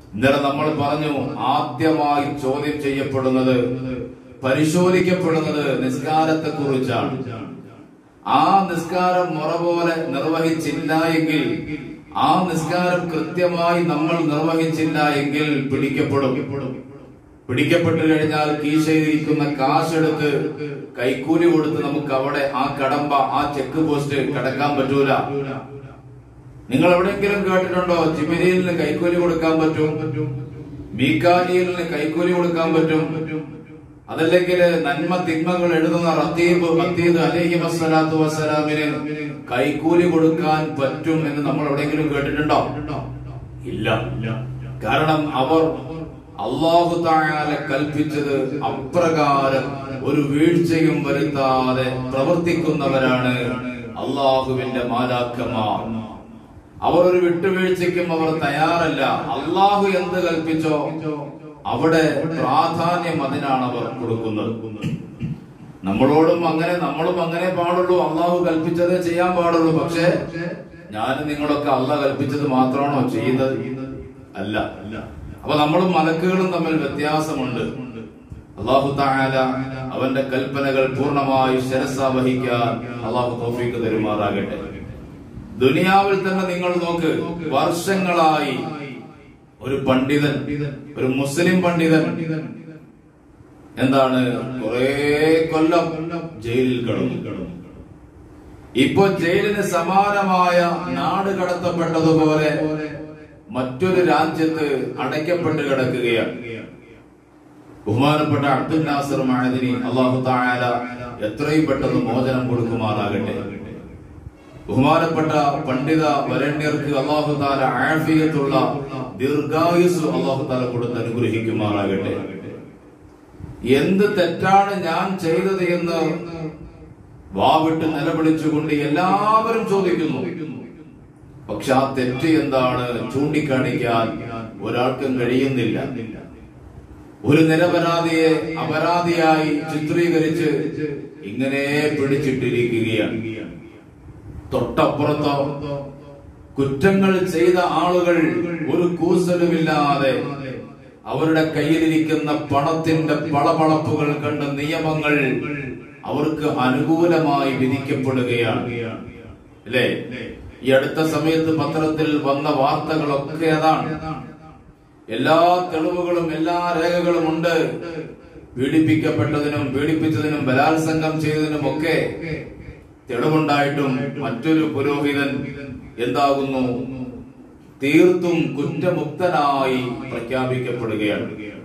ഇന്നലെ നമ്മൾ പറഞ്ഞു ആദ്യമായി ചോദ്യം ചെയ്യപ്പെടുന്നത് പരിശോധിക്കപ്പെടുന്നത് നിസ്കാരത്തെ കുറിച്ചാണ് ആ നിസ്കാരം മുറ പോലെ നിർവഹിച്ചില്ല എങ്കിൽ ആ നിസ്കാരം കൃത്യമായി നമ്മൾ നിർവഹിച്ചില്ല എങ്കിൽ പിടിക്കപ്പെടും പിടിക്കപ്പെട്ടു കഴിഞ്ഞാൽ കീശയിരിക്കുന്ന കാശെടുത്ത് കൈക്കൂലി കൊടുത്ത് നമുക്ക് അവിടെ ആ കടമ്പ ആ ചെക്ക് പോസ്റ്റ് കടക്കാൻ പറ്റൂല നിങ്ങൾ എവിടെയെങ്കിലും കേട്ടിട്ടുണ്ടോ ജിബിരിയിലിന് കൈക്കൂലി കൊടുക്കാൻ പറ്റും മീക്കാലിയലിന് കൈക്കൂലി കൊടുക്കാൻ പറ്റും അതല്ലെങ്കിൽ നന്മ തിന്മകൾ എഴുതുന്ന റത്തീബ് മത്തീദ് അലൈഹി വസ്സലാത്തു വസ്സലാമിന് കൈക്കൂലി കൊടുക്കാൻ പറ്റും എന്ന് നമ്മൾ എവിടെയെങ്കിലും കേട്ടിട്ടുണ്ടോ ഇല്ല കാരണം അവർ അള്ളാഹു താഴെ കൽപ്പിച്ചത് അപ്രകാരം ഒരു വീഴ്ചയും വരുത്താതെ പ്രവർത്തിക്കുന്നവരാണ് അള്ളാഹുവിന്റെ മാലാക്കമാർ അവർ ഒരു വിട്ടുവീഴ്ചയ്ക്കും അവർ തയ്യാറല്ല അള്ളാഹു എന്ത് കൽപ്പിച്ചോ അവിടെ പ്രാധാന്യം അതിനാണ് അവർ കൊടുക്കുന്നത് നമ്മളോടും അങ്ങനെ നമ്മളും അങ്ങനെ പാടുള്ളൂ അള്ളാഹു കൽപ്പിച്ചതേ ചെയ്യാൻ പാടുള്ളൂ പക്ഷേ ഞാനും നിങ്ങളൊക്കെ അല്ല കൽപ്പിച്ചത് മാത്രമാണോ ചെയ്യുന്നത് അല്ല അപ്പൊ നമ്മളും മലക്കുകളും തമ്മിൽ വ്യത്യാസമുണ്ട് അള്ളാഹു താല അവന്റെ കൽപ്പനകൾ പൂർണ്ണമായി ശിരസ വഹിക്കാൻ അള്ളാഹു തോഫീക്ക് തരുമാറാകട്ടെ ദുനിയാവിൽ തന്നെ നിങ്ങൾ നോക്ക് വർഷങ്ങളായി ഒരു പണ്ഡിതൻ ഒരു മുസ്ലിം പണ്ഡിതൻ എന്താണ് കുറെ കൊല്ലം ജയിലിൽ കിടന്നു ഇപ്പൊ ജയിലിന് സമാനമായ നാട് കടത്തപ്പെട്ടതുപോലെ മറ്റൊരു രാജ്യത്ത് അടയ്ക്കപ്പെട്ട് കിടക്കുകയാണ് ബഹുമാനപ്പെട്ട അബ്ദുൽ നാസർ മഹദിനി അള്ളാഹു താല എത്രയും പെട്ടെന്ന് മോചനം കൊടുക്കുമാറാകട്ടെ ബഹുമാനപ്പെട്ട പണ്ഡിത വരണ്യർക്ക് അള്ളാഹു താല ആഫിയത്തുള്ള ദീർഘായുസ് അള്ളാഹു താല കൊടുത്ത് അനുഗ്രഹിക്കുമാറാകട്ടെ എന്ത് തെറ്റാണ് ഞാൻ ചെയ്തത് എന്ന് വാവിട്ട് നിലവിളിച്ചുകൊണ്ട് എല്ലാവരും ചോദിക്കുന്നു പക്ഷെ ആ തെറ്റ് എന്താണ് ചൂണ്ടിക്കാണിക്കാൻ ഒരാൾക്കും കഴിയുന്നില്ല ഒരു നിരപരാധിയെ അപരാധിയായി ചിത്രീകരിച്ച് ഇങ്ങനെ പിടിച്ചിട്ടിരിക്കുകയാണ് തൊട്ടപ്പുറത്തോ കുറ്റങ്ങൾ ചെയ്ത ആളുകൾ ഒരു കൂസലുമില്ലാതെ അവരുടെ കയ്യിലിരിക്കുന്ന പണത്തിന്റെ പളപളപ്പുകൾ കണ്ട നിയമങ്ങൾ അവർക്ക് അനുകൂലമായി വിധിക്കപ്പെടുകയാണ് അല്ലേ ഈ അടുത്ത സമയത്ത് പത്രത്തിൽ വന്ന വാർത്തകളൊക്കെ അതാണ് എല്ലാ തെളിവുകളും എല്ലാ രേഖകളും ഉണ്ട് പീഡിപ്പിക്കപ്പെട്ടതിനും പീഡിപ്പിച്ചതിനും ബലാത്സംഗം ചെയ്തതിനും ഒക്കെ തെളിവുണ്ടായിട്ടും മറ്റൊരു പുരോഹിതൻ എന്താകുന്നു തീർത്തും കുറ്റമുക്തനായി പ്രഖ്യാപിക്കപ്പെടുകയാണ്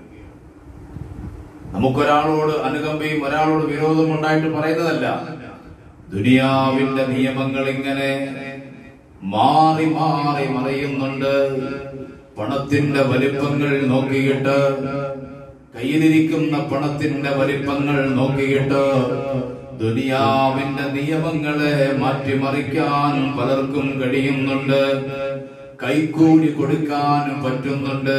നമുക്കൊരാളോട് അനുകമ്പയും ഒരാളോട് വിരോധം ഉണ്ടായിട്ട് പറയുന്നതല്ല ദുനിയാവിന്റെ നിയമങ്ങൾ ഇങ്ങനെ മാറി മാറി മറയുന്നുണ്ട് പണത്തിന്റെ വലിപ്പങ്ങൾ നോക്കിയിട്ട് കയ്യിലിരിക്കുന്ന പണത്തിന്റെ വലിപ്പങ്ങൾ നോക്കിയിട്ട് ദുനിയാവിന്റെ നിയമങ്ങളെ മാറ്റിമറിക്കാൻ പലർക്കും കഴിയുന്നുണ്ട് കൈക്കൂലി കൊടുക്കാൻ പറ്റുന്നുണ്ട്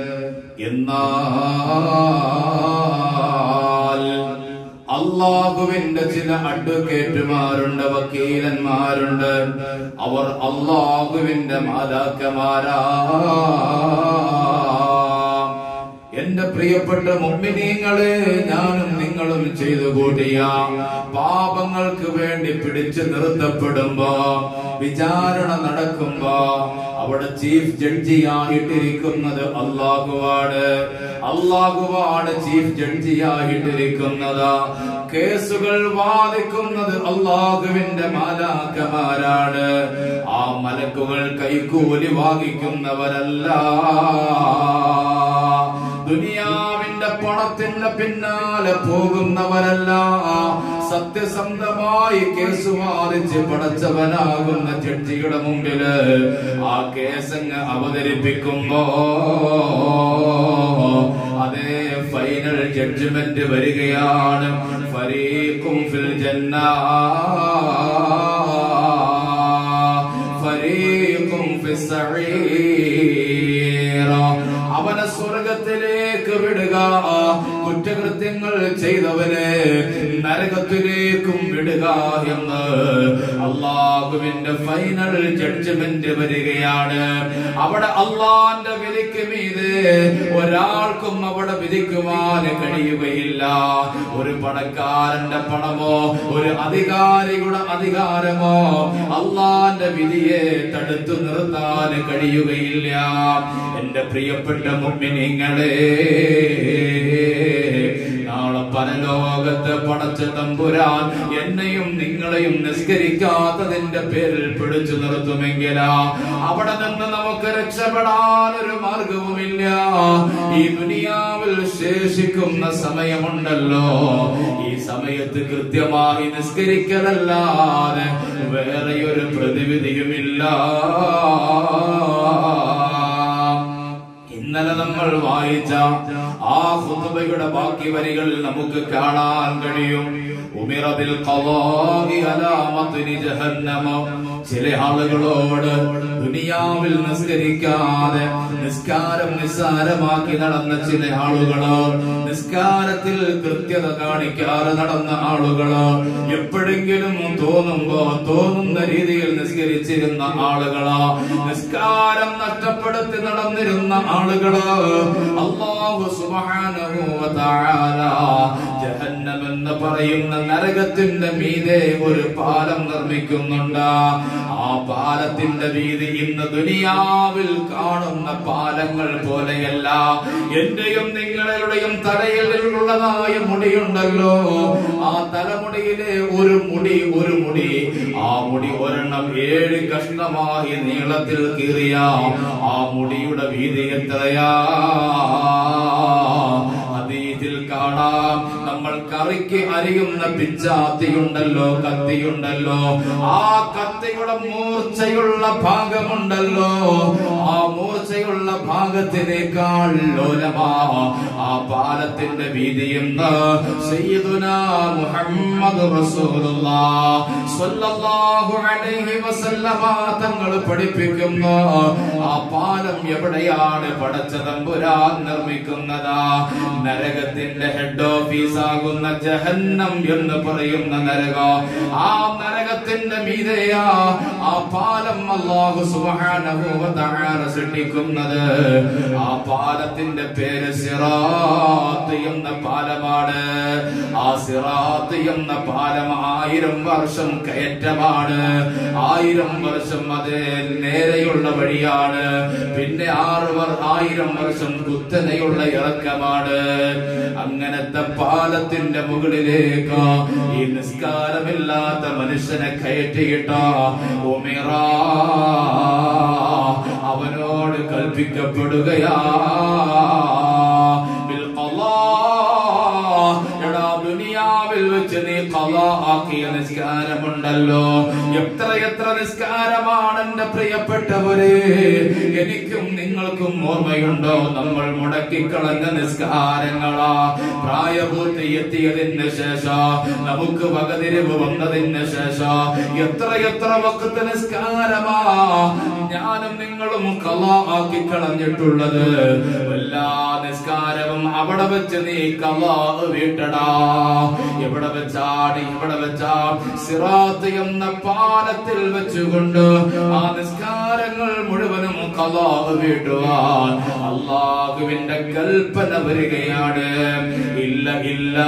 എന്നാൽ അള്ളാഹുവിന്റെ ചില അഡ്വക്കേറ്റുമാരുണ്ട് വക്കീലന്മാരുണ്ട് അവർ അള്ളാഹുവിന്റെ മാലാക്കമാരാ എന്റെ പ്രിയപ്പെട്ട മുമ്പിനീങ്ങളെ ഞാനും നിങ്ങളും ചെയ്തു കൂട്ടിയ പാപങ്ങൾക്ക് വേണ്ടി പിടിച്ചു നിർത്തപ്പെടുമ്പോ വിചാരണ നടക്കുമ്പോ അവിടെ ചീഫ് ജഡ്ജിയായിട്ടിരിക്കുന്നത് അള്ളാഹുവാണ് അള്ളാഹുവാണ് ചീഫ് ജഡ്ജിയായിട്ടിരിക്കുന്നത് കേസുകൾ വാദിക്കുന്നത് അള്ളാഹുവിന്റെ മാലാക്കമാരാണ് ആ മലക്കുകൾ കൈക്കൂലി വാങ്ങിക്കുന്നവരല്ല ദുനിയാവിന്റെ പണത്തിന്റെ പിന്നാലെ പോകുന്നവരല്ല സത്യസന്ധമായി കേസ് വാദിച്ച് പടച്ചവനാകുന്ന ജഡ്ജിയുടെ മുമ്പില് ആ കേസങ്ങ് അവതരിപ്പിക്കുമ്പോ അതേ ഫൈനൽ ജഡ്ജ്മെന്റ് വരികയാണ് ഫരീഖും ഫിൽ ജന്ന ഫരീഖും ഫിസ് സഈർ അവനെ സ്വർഗത്തിലേക്ക് വിടുക കുറ്റകൃത്യങ്ങൾ ചെയ്തവരെ നരകത്തിലേക്കും വിടുക എന്ന് അള്ളാഹുവിന്റെ ഫൈനൽ ജഡ്ജ്മെന്റ് വരികയാണ് അവിടെ അള്ളാന്റെ വിധിക്ക് മീതെ ഒരാൾക്കും അവിടെ വിധിക്കുവാൻ കഴിയുകയില്ല ഒരു പണക്കാരന്റെ പണമോ ഒരു അധികാരിയുടെ അധികാരമോ അള്ളാന്റെ വിധിയെ തടുത്തു നിർത്താൻ കഴിയുകയില്ല എന്റെ പ്രിയപ്പെട്ട മുമ്പിനിങ്ങളെ നാളെ പരലോകത്ത് പടച്ച തമ്പുരാൻ എന്നെയും നിങ്ങളെയും നിസ്കരിക്കാത്തതിന്റെ പേരിൽ പിടിച്ചു നിർത്തുമെങ്കിലാ അവിടെ നിന്ന് നമുക്ക് രക്ഷപ്പെടാൻ ഒരു മാർഗവുമില്ല ഈ ദുനിയാവിൽ ശേഷിക്കുന്ന സമയമുണ്ടല്ലോ ഈ സമയത്ത് കൃത്യമായി നിസ്കരിക്കലല്ലാതെ വേറെ ഒരു പ്രതിവിധിയുമില്ല ഇന്നലെ നമ്മൾ വായിച്ച ആ ഖുതുബയുടെ ബാക്കി വരികൾ നമുക്ക് കാണാൻ കഴിയും ഉമിറബിൽ ഖളാഇ അലാ മത്നി ജഹന്നമ ചില ആളുകളോട് ദുനിയാവിൽ നിസ്കരിക്കാതെ നിസ്കാരം നിസ്സാരമാക്കി നടന്ന ചില ആളുകള് നിസ്കാരത്തിൽ കൃത്യത കാണിക്കാതെ നടന്ന ആളുകള് എപ്പോഴെങ്കിലും തോന്നുമ്പോ തോന്നുന്ന രീതിയിൽ നിസ്കരിച്ചിരുന്ന ആളുകള് നിസ്കാരം നഷ്ടപ്പെടുത്തി നടന്നിരുന്ന ആളുകള് അള്ളാഹു സുബ്ഹാനഹു വ തആല ജഹന്നം എന്ന് പറയുന്ന നരകത്തിന്റെ മീതെ ഒരു പാലം നിർമ്മിക്കുന്നുണ്ട് ആ പാലത്തിന്റെ വീതി ഇന്ന് ദുനിയാവിൽ കാണുന്ന പാലങ്ങൾ പോലെയല്ല എന്റെയും നിങ്ങളുടെയും തലയിൽ ഉള്ളതായ മുടിയുണ്ടല്ലോ ആ തലമുടിയിലെ ഒരു മുടി ഒരു മുടി ആ മുടി ഒരെണ്ണം ഏഴ് കഷ്ണമായി നീളത്തിൽ കീറിയ ആ മുടിയുടെ വീതി എത്രയാ അതീതിൽ കാണാം നമ്മൾ കറിക്ക് അരിയുന്ന പിച്ചാത്തിയുണ്ടല്ലോ കത്തിയുണ്ടല്ലോ ആ കത്തിയുടെ മൂർച്ചയുള്ള ഭാഗമുണ്ടല്ലോ ആ മൂർച്ചയുള്ള ഭാഗത്തിനേക്കാൾ ലോലമാ ആ പാലത്തിന്റെ വീതി എന്ന് സയ്യിദുനാ മുഹമ്മദ് റസൂലുള്ളാഹ് സ്വല്ലല്ലാഹു അലൈഹി വസല്ലമ തങ്ങൾ പഠിപ്പിക്കുന്നു ആ പാലം എവിടെയാണ് പടച്ച തമ്പുരാൻ നിർമ്മിക്കുന്നതാ നരകത്തിന്റെ ഹെഡ് ഓഫീസ് ആകുന്ന ജഹന്നം എന്ന് പറയുന്ന നരകം ആ നരകത്തിന്റെ മീതെയാ ആ പാലം അല്ലാഹു സുബ്ഹാനഹു വ തആല സൃഷ്ടിക്കുന്നത് ആ പാലത്തിന്റെ പേര് സിറാത്ത് എന്ന പാലമാണ് ആ സിറാത്ത് എന്ന പാലം ആയിരം വർഷം കയറ്റമാണ് ആയിരം വർഷം അത് നേരെയുള്ള വഴിയാണ് പിന്നെ ആറ് വർ ആയിരം വർഷം കുത്തനെയുള്ള ഇറക്കമാണ് അങ്ങനത്തെ പാലത്തിന്റെ മുകളിലേക്ക് ഈ നിസ്കാരമില്ലാത്ത മനുഷ്യനെ കയറ്റിയിട്ട ഉമിറ അവനോട് കൽപ്പിക്കപ്പെടുകയാ ബിൽ ഖളാ. എടാ ദുനിയാവിൽ വെച്ച് നീ ഖളാ ആക്കിയ നിസ്കാരമുണ്ടല്ലോ എത്ര എത്ര നിസ്കാരമാണ് എന്റെ പ്രിയപ്പെട്ടവരെ എനിക്കും നിങ്ങൾക്കും ഓർമ്മയുണ്ടോ നമ്മൾ മുടക്കിക്കളഞ്ഞ നിസ്കാരങ്ങളാ പ്രായപൂർത്തി എത്തിയതിന് ശേഷം നമുക്ക് വകതിരിവ് വന്നതിന് ശേഷം എത്ര എത്ര വക്കത്ത് നിസ്കാരമാ ഞാനും നിങ്ങളും കല ആക്കി കളഞ്ഞിട്ടുള്ളത് എല്ലാ നിസ്കാരവും അവിടെ വെച്ച് നീ കല വീട്ടടാ എവിടെ വെച്ചാണ് ഇവിടെ വെച്ചാ സിറാത്ത് എന്ന പാലത്തിൽ വെച്ചുകൊണ്ട് ആ നിസ്കാരങ്ങൾ മുഴുവനും കല വീട്ടുവാൻ അള്ളാഹുവിന്റെ കൽപ്പന വരികയാണ് ഇല്ല ഇല്ല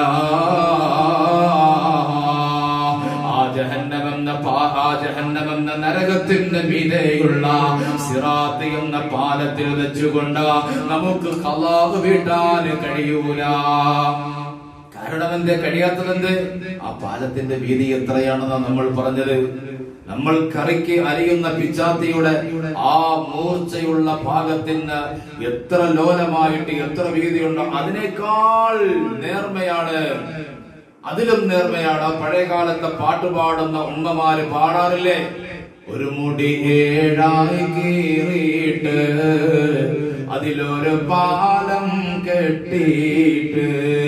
ആ ജഹന്നമെന്ന പാ- ആ ജഹന്നമെന്ന നരകത്തിന്റെ മീതെയുള്ള സിറാത്ത് എന്ന പാലത്തിൽ വെച്ചുകൊണ്ട് നമുക്ക് ഖലാഹ് വീട്ടാൻ കഴിയൂല കാരണം എന്തേ കഴിയാത്തതെന്ത് ആ പാലത്തിന്റെ വീതി എത്രയാണെന്ന് നമ്മൾ പറഞ്ഞത് നമ്മൾ കറിക്ക് അരിയുന്ന പിച്ചാത്തിയുടെ ആ മൂർച്ചയുള്ള ഭാഗത്തിന് എത്ര ലോലമായിട്ട് എത്ര വീതിയുണ്ടോ അതിനേക്കാൾ നേർമയാണ് അതിലും നേർമയാണ് ആ പഴയ കാലത്തെ പാട്ട് പാടുന്ന ഉമ്മമാര് പാടാറില്ലേ ഒരു മുടി ഏഴായി കീറിയിട്ട് അതിലൊരു പാലം കെട്ടിയിട്ട്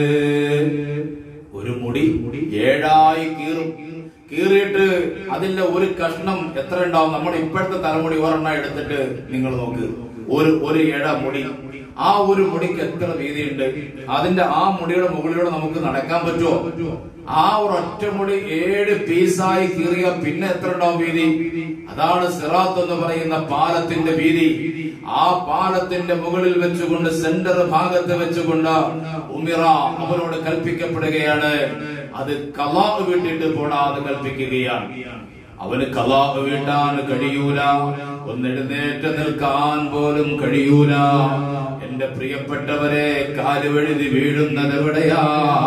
ഒരു മുടി ഏഴായി കീറും കീറിയിട്ട് അതിന്റെ ഒരു കഷ്ണം എത്ര ഉണ്ടാവും നമ്മുടെ ഇപ്പോഴത്തെ തലമുടി ഒരെണ്ണം എടുത്തിട്ട് നിങ്ങൾ നോക്ക് ഒരു ഒരു ഇട മുടി ആ ഒരു മുടിക്ക് എത്ര വീതിയുണ്ട് അതിന്റെ ആ മുടിയുടെ മുകളിലൂടെ നമുക്ക് നടക്കാൻ പറ്റുമോ ആ ഒരൊറ്റ മുടി ഏഴ് പീസായി കീറിയ പിന്നെ എത്ര ഉണ്ടാവും വീതി അതാണ് സിറാത്ത് എന്ന് പറയുന്ന പാലത്തിന്റെ വീതി ആ പാലത്തിന്റെ മുകളിൽ വെച്ചുകൊണ്ട് സെന്റർ ഭാഗത്ത് വെച്ചുകൊണ്ട് ഉമിറ അവരോട് കൽപ്പിക്കപ്പെടുകയാണ് അത് കലാ വീട്ടിട്ട് പോടാതെ കൽപ്പിക്കുകയാണ് അവന് കലാ വീട്ടാൻ കഴിയൂല ഒന്നെഴുന്നേറ്റ് നിൽക്കാൻ പോലും കഴിയൂല എന്റെ പ്രിയപ്പെട്ടവരെ കാലുവഴുതി വീഴുന്നത് എവിടെയാ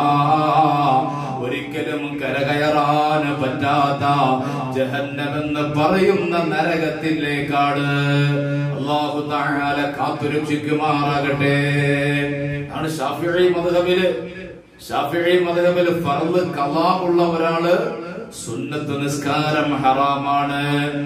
ഒരിക്കലും കരകയറാൻ പറ്റാത്ത ജഹന്നമെന്ന് പറയുന്ന നരകത്തിലേക്കാണ് അള്ളാഹു താഴാല കാത്തുരക്ഷിക്കുമാറാകട്ടെ ആണ് ഷാഫിഴി മധുഹബില് ഷാഫിഴി മധുഹബില് ഫർള് കലാ ഉള്ള ഒരാള് സുന്നത്ത് നിസ്കാരം ഹറാമാണ്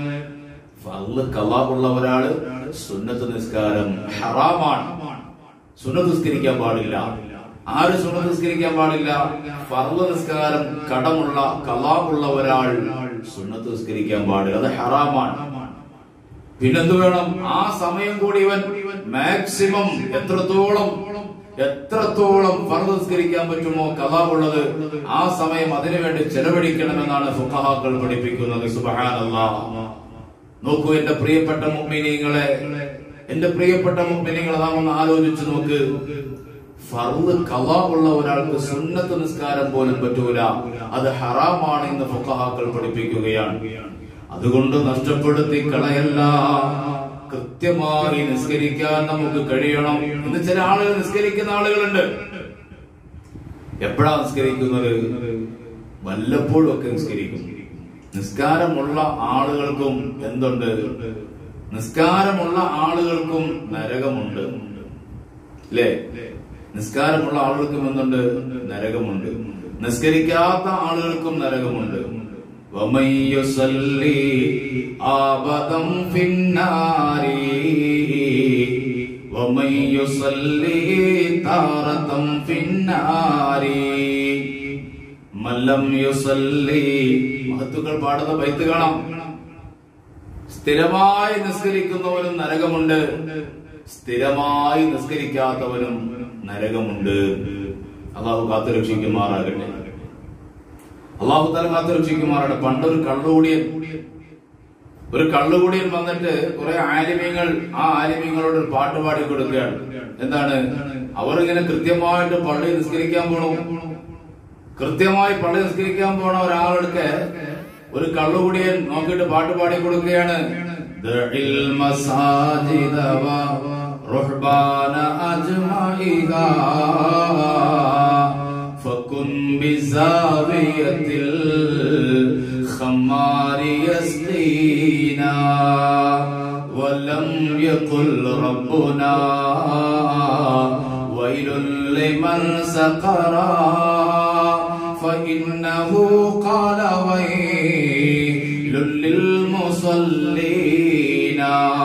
ഫർള് കലാ ഉള്ള ഒരാള് സുന്നത്ത് നിസ്കാരം ഹറാമാണ് സുന്നത്ത് നിസ്കരിക്കാൻ പാടില്ല ആര് സുന്നത്ത് നിസ്കരിക്കാൻ പാടില്ല ഫർള് നിസ്കാരം കടമുള്ള കലാമുള്ള ഒരാൾ സുന്നത്ത് നിസ്കരിക്കാൻ പാടില്ല അത് ഹറാമാണ് പിന്നെന്ത് വേണം ആ സമയം കൂടി ഇവൻ മാക്സിമം എത്രത്തോളം എത്രത്തോളം ഫർദ് നിസ്കരിക്കാൻ പറ്റുമോ കലാവുള്ളത് ആ സമയം അതിനുവേണ്ടി ചെലവഴിക്കണമെന്നാണ് ഫുഖഹാക്കൾ പഠിപ്പിക്കുന്നത് സുബ്ഹാനല്ലാഹ് നോക്കൂ എന്റെ പ്രിയപ്പെട്ട മുഅ്മിനീങ്ങളെ എന്റെ പ്രിയപ്പെട്ട മുഅ്മിനീങ്ങളെ നാം ഒന്ന് ആലോചിച്ച് നോക്ക് ഫർദ് കലാ ഉള്ള ഒരാൾക്ക് സുന്നത്ത് നിസ്കാരം പോലും പറ്റൂല അത് ഹറാമാണ് എന്ന് ഫുഖഹാക്കൾ പഠിപ്പിക്കുകയാണ് അതുകൊണ്ട് നഷ്ടപ്പെടുത്തി കളയല്ല കൃത്യമായി നിസ്കരിക്കാൻ നമുക്ക് കഴിയണം ഇന്ന് ചില ആളുകൾ നിസ്കരിക്കുന്ന ആളുകളുണ്ട് എപ്പോഴാ നിസ്കരിക്കുന്നത് വല്ലപ്പോഴും ഒക്കെ നിസ്കരിക്കും നിസ്കാരമുള്ള ആളുകൾക്കും എന്തുണ്ട് നിസ്കാരമുള്ള ആളുകൾക്കും നരകമുണ്ട് അല്ലേ നിസ്കാരമുള്ള ആളുകൾക്കും എന്തുണ്ട് നരകമുണ്ട് നിസ്കരിക്കാത്ത ആളുകൾക്കും നരകമുണ്ട് ومن يصلي أبدا في النار ومن يصلي تارة في النار من لم يصلي മഹത്തുക്കൾ പാടുന്ന ബൈത്ത് കാണാം സ്ഥിരമായി നിസ്കരിക്കുന്നവനും നരകമുണ്ട് സ്ഥിരമായി നിസ്കരിക്കാത്തവനും നരകമുണ്ട് അള്ളാഹു കാത്തു രക്ഷിക്കുമാറാകട്ടെ അള്ളാഹു തല കാത്തു രക്ഷിക്കുമാറാകട്ടെ പണ്ടൊരു കള്ളുകൂടിയൻ ഒരു കള്ളുകൂടിയൻ വന്നിട്ട് കുറെ ആലിമ്യങ്ങൾ ആ ആലിമ്യങ്ങളോട് ഒരു പാട്ട് പാടി കൊടുക്കുകയാണ് എന്താണ് അവർ ഇങ്ങനെ കൃത്യമായിട്ട് പള്ളി നിസ്കരിക്കാൻ പോണു കൃത്യമായി പള്ളി നിസ്കരിക്കാൻ പോണ ഒരാളെടുക്ക് ഒരു കള്ളുകൂടിയൻ നോക്കിയിട്ട് പാട്ട് പാടി കൊടുക്കുകയാണ് ദഇൽ മസാജിദ വ റുഹ്ബാന അജ്മഇഹാ فكن بزاوية الخمار يسقينا ولم يقل ربنا ويل لمن سقرا فإنه قال ويل للمصلين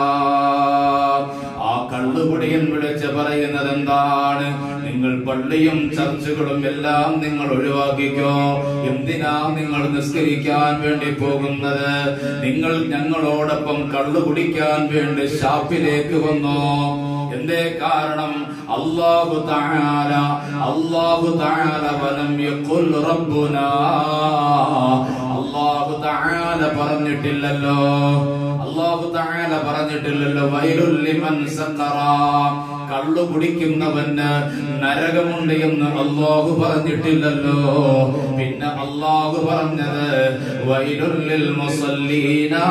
ആ കള്ളുകുടിയൻ വിളിച്ച് പറയുന്നത് എന്താണ് നിങ്ങൾ പള്ളിയും ചർച്ചുകളും എല്ലാം നിങ്ങൾ ഒഴിവാക്കിക്കോ എന്തിനാ നിങ്ങൾ നിസ്കരിക്കാൻ വേണ്ടി പോകുന്നത് നിങ്ങൾ ഞങ്ങളോടൊപ്പം കള്ളു കുടിക്കാൻ വേണ്ടി ഷാപ്പിലേക്ക് വന്നോ എന്തേ കാരണം അള്ളാഹു തആല അള്ളാഹു തആല വലം യഖുൽ റബ്ബുനാ അള്ളാഹു തആല പറഞ്ഞിട്ടില്ലല്ലോ അള്ളാഹു തആല പറഞ്ഞിട്ടില്ലല്ലോ വൈലുൽ ലിമൻ സഖറ കള്ളു കുടിക്കുന്നവന് നരകമുണ്ട് എന്ന് അള്ളാഹു പറഞ്ഞിട്ടില്ലല്ലോ പിന്നെ അള്ളാഹു പറഞ്ഞത് വൈലുൽ ലിൽ മുസല്ലീനാ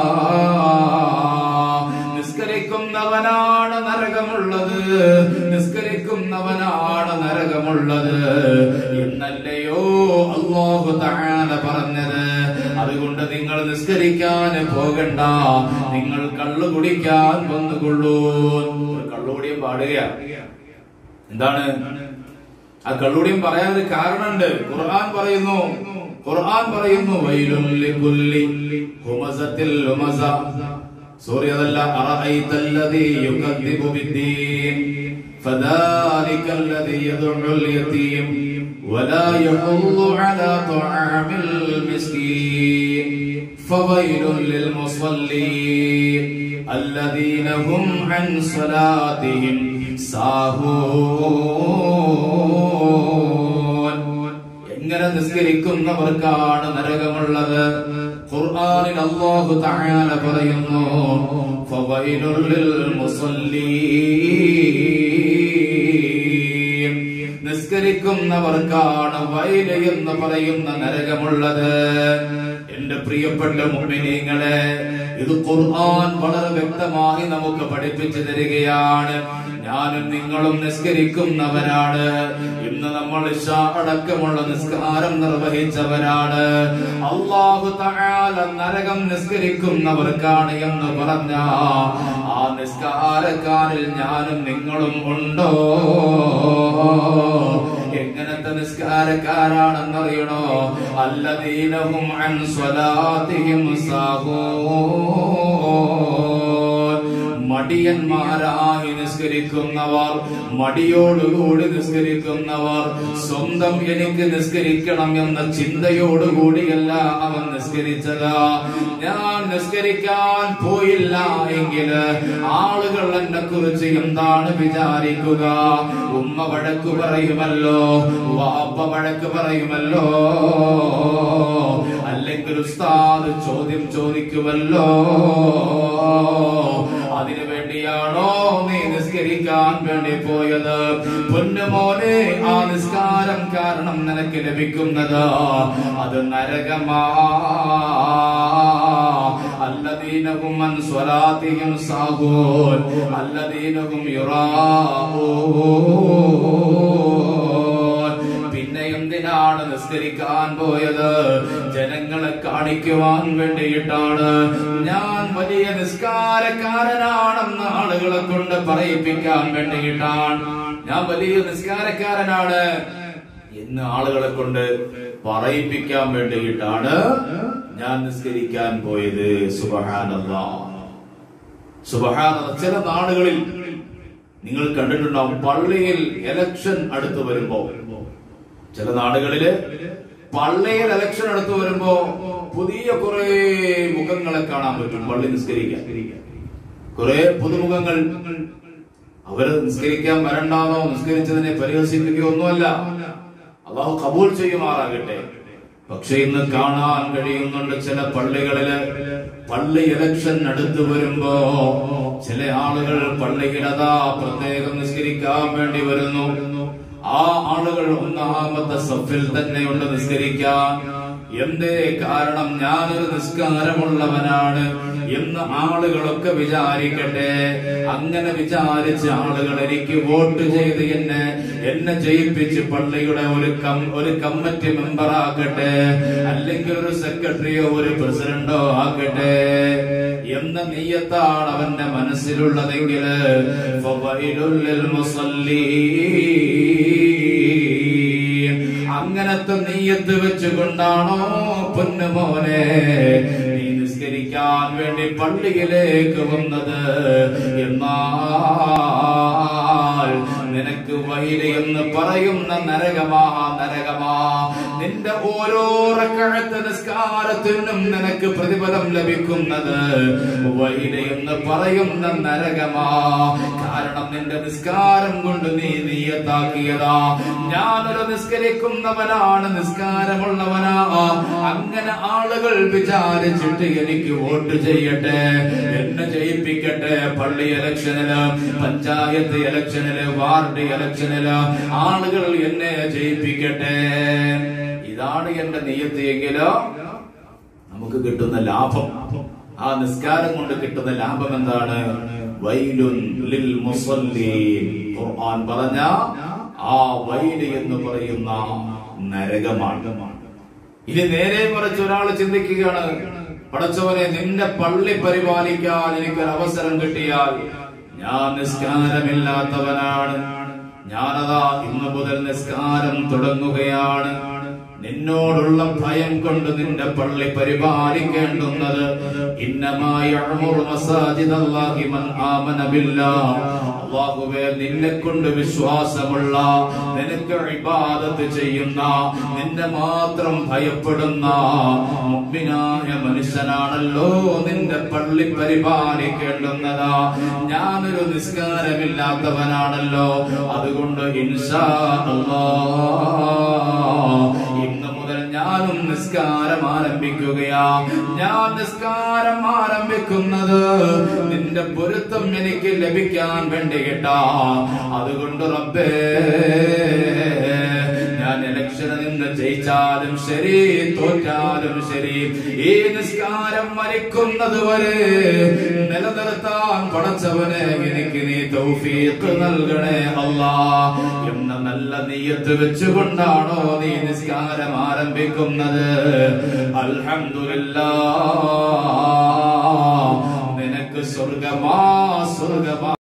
നിസ്കരിക്കുന്നവനാണ് നരകമുള്ളത് നിസ്കരിക്കുന്നവനാണ് നരകമുള്ളത് എന്നല്ലയോ അള്ളാഹു തആല പറഞ്ഞത് അതുകൊണ്ട് നിങ്ങൾ നിസ്കരിക്കാൻ പോകണ്ട നിങ്ങൾ കള്ളു കുടിക്കാൻ വന്നുകൊള്ളൂ ഒരു കള്ളുകൂടിയും പാടുകയാണ് എന്താണ് ആ കള്ളുകൂടിയും പറയാൻ ഒരു കാരണമുണ്ട് ഖുർആൻ പറയുന്നു ഖുർആൻ പറയുന്നു വൈലുൽ ലികുല്ലി ഹുമസത്തിൽ ഹുമസ സൂര്യ അതല്ല അറഅയ്ത الذي يكذب بالدين فذلك الذي يدعو اليتيم ولا يحض على طعام المسكين فويل للمصلين الذين هم عن صلاتهم ساهون എങ്ങനെ നിസ്കരിക്കുന്നവർക്കാണ് നരകമുള്ളത് ഖുർആനിൽ അല്ലാഹു തആല പറയുന്നു ഫവൈലുൽ ലിൽ മുസല്ലീൻ നിസ്കരിക്കുന്നവർക്കാണ് വൈല എന്ന് പറയുന്ന നരകമുള്ളത് എന്റെ പ്രിയപ്പെട്ട മുഅ്മിനീങ്ങളെ ഇത് ഖുർആൻ വളരെ വ്യക്തമായി നമുക്ക് പഠിപ്പിച്ചു തരികയാണ് ഞാനും നിങ്ങളും നിസ്കരിക്കുന്നവരാണ് ഇന്ന് നമ്മൾ ഇശാ അടക്കമുള്ള നിസ്കാരം നിർവഹിച്ചവരാണ് അള്ളാഹു തആല നരകം നിസ്കരിക്കുന്നവർക്കാണ് എന്ന് പറഞ്ഞ ആ നിസ്കാരക്കാരിൽ ഞാനും നിങ്ങളും ഉണ്ടോ എങ്ങനത്തെ നിസ്കാരക്കാരാണെന്നറിയണോ അല്ലദീനഹും അൻ സ്വലാത്തിഹിം സാഹൂൻ മടിയന്മാരായി നിസ്കരിക്കുന്നവർ മടിയോടുകൂടി നിസ്കരിക്കുന്നവർ സ്വന്തം എനിക്ക് നിസ്കരിക്കണം എന്ന ചിന്തയോടുകൂടിയല്ല അവൻ നിസ്കരിച്ചത് ഞാൻ നിസ്കരിക്കാൻ പോയില്ല എങ്കിൽ ആളുകൾ എന്നെ കുറിച്ച് എന്താണ് വിചാരിക്കുക ഉമ്മ വഴക്ക് പറയുമല്ലോ വാപ്പ വഴക്ക് പറയുമല്ലോ അല്ലെങ്കിൽ ഉസ്താദ് ചോദ്യം ചോദിക്കുമല്ലോ അതിനു വേണ്ടിയാണോ നീ നിസ്കരിക്കാൻ വേണ്ടി പോയത് പൊന്നുമോനെ ആ നിസ്കാരം കാരണം നിനക്ക് ലഭിക്കുന്നത് അത് നരകമാ അല്ലദീനഹും അൻ സ്വലാത്തിഹിം സാഹൂൻ അല്ലദീനഹും യുറാഊൻ പിന്നെ എന്തിനാണ് നിസ്കരിക്കാൻ പോയത് ജനങ്ങളെ കാണിക്കുവാൻ വേണ്ടിയിട്ടാണ് ഞാൻ വലിയ നിസ്കാരക്കാരനാണെന്ന് ആളുകളെ കൊണ്ട് പറയിപ്പിക്കാൻ വേണ്ടിയിട്ടാണ് ഞാൻ വലിയ നിസ്കാരക്കാരനാണ് എന്ന് ആളുകളെ കൊണ്ട് പറയിപ്പിക്കാൻ വേണ്ടിയിട്ടാണ് ഞാൻ നിസ്കരിക്കാൻ പോയത് സുബഹാനല്ലാ സുബഹാന ചില നാടുകളിൽ നിങ്ങൾ കണ്ടിട്ടുണ്ടാവും പള്ളിയിൽ എലക്ഷൻ അടുത്ത് വരുമ്പോ ചില നാടുകളില് പള്ളിയിൽ ഇലക്ഷൻ അടുത്ത് വരുമ്പോ പുതിയ കുറെ മുഖങ്ങളെ കാണാൻ പറ്റും പള്ളി നിസ്കരിക്കാൻ കുറെ പുതുമുഖങ്ങൾ അവര് നിസ്കരിക്കാൻ വരണ്ടാന്നോ നിസ്കരിച്ചതിനെ പരിഹസിക്കുകയോ ഒന്നുമല്ല അള്ളാഹു കബൂൽ ചെയ്യുമാറാകട്ടെ പക്ഷെ ഇന്ന് കാണാൻ കഴിയുന്നുണ്ട് ചില പള്ളികളില് പള്ളി ഇലക്ഷൻ അടുത്ത് വരുമ്പോ ചില ആളുകൾ പള്ളിയിലതാ പ്രത്യേകം നിസ്കരിക്കാൻ വേണ്ടി വരുന്നു ആ ആളുകൾ ഒന്നാമത്തെ സഫിൽ തന്നെയുണ്ട് നിസ്കരിക്കാൻ എന്തേ കാരണം ഞാനൊരു നിസ്കാരമുള്ളവനാണ് എന്ന് ആളുകളൊക്കെ വിചാരിക്കട്ടെ അങ്ങനെ വിചാരിച്ച ആളുകൾ എനിക്ക് വോട്ട് ചെയ്ത് എന്നെ എന്നെ ജയിപ്പിച്ച് പള്ളിയുടെ ഒരു കം ഒരു കമ്മിറ്റി മെമ്പർ ആക്കട്ടെ അല്ലെങ്കിൽ ഒരു സെക്രട്ടറിയോ ഒരു പ്രസിഡന്റോ ആക്കട്ടെ എന്ന നീയത്താണ് അവന്റെ മനസ്സിലുള്ളതെങ്കിൽ ഫവൈലുൽ ലിൽ മുസല്ലീൻ. അങ്ങനത്തെ നീയത്ത് വെച്ചുകൊണ്ടാണോ പൊന്നുമോനെ നീ നിസ്കരിക്കാൻ വേണ്ടി പള്ളിയിലേക്ക് വന്നത് എന്നാൽ നിനക്ക് വൈല എന്ന് പറയുന്ന നരകമാ നരകമാ നിന്റെ ഓരോ റക്കഴത്ത് നിസ്കാരത്തിനും നിനക്ക് പ്രതിഫലം ലഭിക്കുന്നത് വൈല എന്ന് പറയുന്ന നരകമാ കാരണം നിന്റെ നിസ്കാരം കൊണ്ട് നീ നീയത്താക്കിയതാ ഞാനൊരു നിസ്കരിക്കുന്നവനാണ് നിസ്കാരമുള്ളവനാ അങ്ങനെ ആളുകൾ വിചാരിച്ചിട്ട് എനിക്ക് വോട്ട് ചെയ്യട്ടെ എന്നെ ജയിപ്പിക്കട്ടെ പള്ളി ഇലക്ഷനില് പഞ്ചായത്ത് ഇലക്ഷനില് വാർഡ് ഇലക്ഷനില് ആളുകൾ എന്നെ ജയിപ്പിക്കട്ടെ ഇതാണ് എന്റെ നീയത്ത് എങ്കിലോ നമുക്ക് കിട്ടുന്ന ലാഭം ആ നിസ്കാരം കൊണ്ട് കിട്ടുന്ന ലാഭം എന്താണ് വൈലുൻ ലിൽ മുസല്ലീൻ ഖുർആൻ പറഞ്ഞ ആ വൈല് എന്ന് പറയുന്ന നരകമാണ് ഇനി നേരെ മറിച്ച് ഒരാൾ ചിന്തിക്കുകയാണ് പടച്ചവനെ നിന്റെ പള്ളി പരിപാലിക്കാൻ എനിക്കൊരു അവസരം കിട്ടിയാൽ ഞാൻ നിസ്കാരമില്ലാത്തവനാണ് ഞാനതാ ഇന്നു മുതൽ നിസ്കാരം തുടങ്ങുകയാണ് നിന്നോടുള്ള ഭയം കൊണ്ട് നിന്റെ പള്ളി പരിപാലിക്കേണ്ടുന്നത് ഇന്നമായി മസാജിദ് അല്ലാഹി മൻ ആമന ബില്ലാഹ് അള്ളാഹുവേ നിന്നെ കൊണ്ട് വിശ്വാസമുള്ള നിനക്ക് ഇബാദത്ത് ചെയ്യുന്ന നിന്നെ മാത്രം ഭയപ്പെടുന്ന മുഗ്മിനായ മനുഷ്യനാണല്ലോ നിന്റെ പള്ളി പരിപാലിക്കേണ്ടുന്നതാ ഞാനൊരു നിസ്കാരമില്ലാത്തവനാണല്ലോ അതുകൊണ്ട് ഇൻഷാ അല്ലാ ഇന്ന് മുതൽ ഞാനും നിസ്കാരം ആരംഭിക്കുകയാ ഞാൻ നിസ്കാരം ആരംഭിക്കുന്നത് നിന്റെ പൊരുത്തം എനിക്ക് ലഭിക്കാൻ വേണ്ടി കേട്ടാ അതുകൊണ്ട് റബ്ബേ ഞാൻ ഇലക്ഷനിൽ നിന്ന് ജയിച്ചാലും ശരി തോറ്റാലും ശരി ഈ നിസ്കാരം മരിക്കുന്നത് വരെ നിലനിർത്താൻ പടച്ചവനെ എനിക്ക് നീ തൗഫീഖ് നൽകണേ അല്ലാ എന്ന നല്ല നീയത്ത് വെച്ചുകൊണ്ടാണോ നീ നിസ്കാരം ആരംഭിക്കുന്നത് അൽഹംദുലില്ലാ നിനക്ക് സ്വർഗമാ സ്വർഗമാ